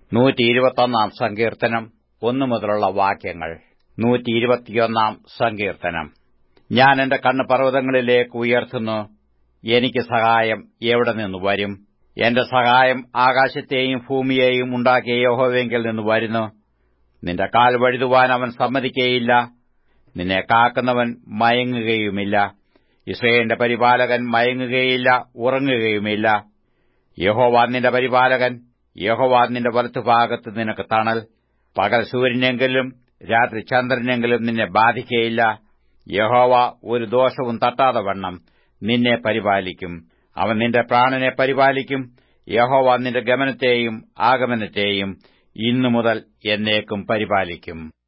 നൂറ്റി ഇരുപത്തൊന്നാം സങ്കീർത്തനം ഒന്നു മുതലുള്ള വാക്യങ്ങൾ നൂറ്റി ഇരുപത്തിയൊന്നാം സങ്കീർത്തനം ഞാൻ എന്റെ കണ്ണ് പർവ്വതങ്ങളിലേക്ക് ഉയർത്തുന്നു എനിക്ക് സഹായം എവിടെ നിന്ന് വരും എന്റെ സഹായം ആകാശത്തെയും ഭൂമിയെയും ഉണ്ടാക്കിയ യഹോവെങ്കിൽ നിന്ന് വരുന്നു നിന്റെ കാൽ വഴുതുവാൻ അവൻ സമ്മതിക്കേയില്ല നിന്നെ കാക്കുന്നവൻ മയങ്ങുകയുമില്ല ഇസ്രയേലിന്റെ പരിപാലകൻ മയങ്ങുകയില്ല ഉറങ്ങുകയുമില്ല യഹോവ നിന്റെ പരിപാലകൻ യഹോവ നിന്റെ വലത്തുഭാഗത്ത് നിനക്ക് തണൽ പകൽ സൂര്യനെങ്കിലും രാത്രി ചന്ദ്രനെങ്കിലും നിന്നെ ബാധിക്കയില്ല യഹോവ ഒരു ദോഷവും തട്ടാതെ വണ്ണം നിന്നെ പരിപാലിക്കും അവൻ നിന്റെ പ്രാണനെ പരിപാലിക്കും യഹോവ നിന്റെ ഗമനത്തെയും ആഗമനത്തെയും ഇന്നു മുതൽ എന്നേക്കും പരിപാലിക്കും